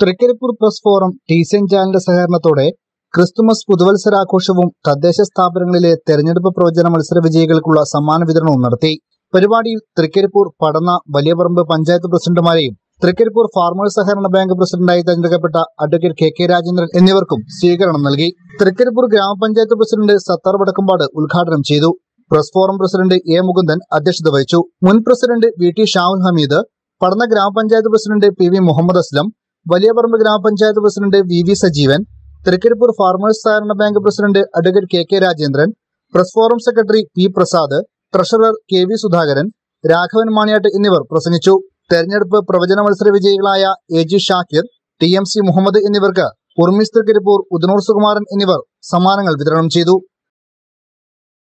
Trikaripur press forum T C N ചാനലിന്റെ സഹകരണത്തോടെ Christmas പുതുവത്സരാഘോഷവും തദ്ദേശ സ്ഥാപനങ്ങളിലെ തെരഞ്ഞെടുപ്പ് പ്രവചന മത്സര വിജയികൾക്കുള്ള സമ്മാന വിതരണവും നടത്തി പരിപാടിയിൽ തൃക്കരിപ്പൂർ പടന്ന വലിയപറമ്പ് പഞ്ചായത്ത് പ്രസിഡന്റുമാരെയും തൃക്കരിപ്പൂർ ഫാർമേഴ്സ് സഹകരണ ബാങ്ക് പ്രസിഡന്റായി തെരഞ്ഞെടുക്കപ്പെട്ട അഡ്വക്കേറ്റ് കെ കെ രാജേന്ദ്രൻ എന്നിവർക്കും സ്വീകരണം നൽകി തൃക്കരിപ്പൂർ ഗ്രാമപഞ്ചായത്ത് പ്രസിഡന്റ് സത്താർ വടക്കമ്പാട് ഉദ്ഘാടനം ചെയ്തു press forum president A Mukundan അധ്യക്ഷത വഹിച്ചു മുൻ president V T Shahul Hameed Padanna ഗ്രാമപഞ്ചായത്ത് president P V Muhammad Aslam Valiyaparamba ഗ്രാമപഞ്ചായത്ത് president V V Sajeevan Trikaripur farmers സഹകരണ bank president advocate K K Rajendran press forum secretary P Prasad treasurer K V Sudhakaran Raghavan Maniyat എന്നിവർ പ്രസംഗിച്ചു തെരഞ്ഞെടുപ്പ് പ്രവചന മത്സര വിജയികളായ A G Shakir T M C Muhammad എന്നിവർക്ക് ഉർമിസ് തൃക്കരിപ്പൂർ ഉദനൂർ സുകുമാരൻ എന്നിവർ സമ്മാനങ്ങൾ വിതരണം ചെയ്തു